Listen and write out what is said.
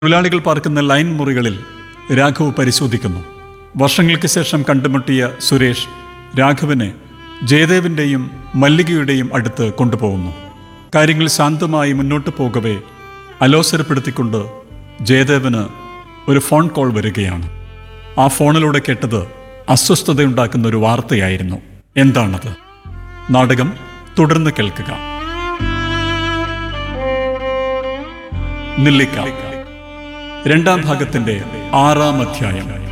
തൊഴിലാളികൾ പാർക്കുന്ന ലൈൻ മുറികളിൽ രാഘവ് പരിശോധിക്കുന്നു വർഷങ്ങൾക്ക് ശേഷം കണ്ടുമുട്ടിയ സുരേഷ് രാഘവനെ ജയദേവിൻ്റെയും മല്ലികയുടെയും അടുത്ത് കൊണ്ടുപോകുന്നു കാര്യങ്ങൾ ശാന്തമായി മുന്നോട്ട് പോകവേ അലോസരപ്പെടുത്തിക്കൊണ്ട് ജയദേവന് ഒരു ഫോൺ കോൾ വരികയാണ് ആ ഫോണിലൂടെ കേട്ടത് അസ്വസ്ഥതയുണ്ടാക്കുന്ന ഒരു വാർത്തയായിരുന്നു എന്താണത് നാടകം തുടർന്ന് കേൾക്കുക നെല്ലിക്ക രണ്ടാം ഭാഗത്തിന്റെ ആറാം അധ്യായം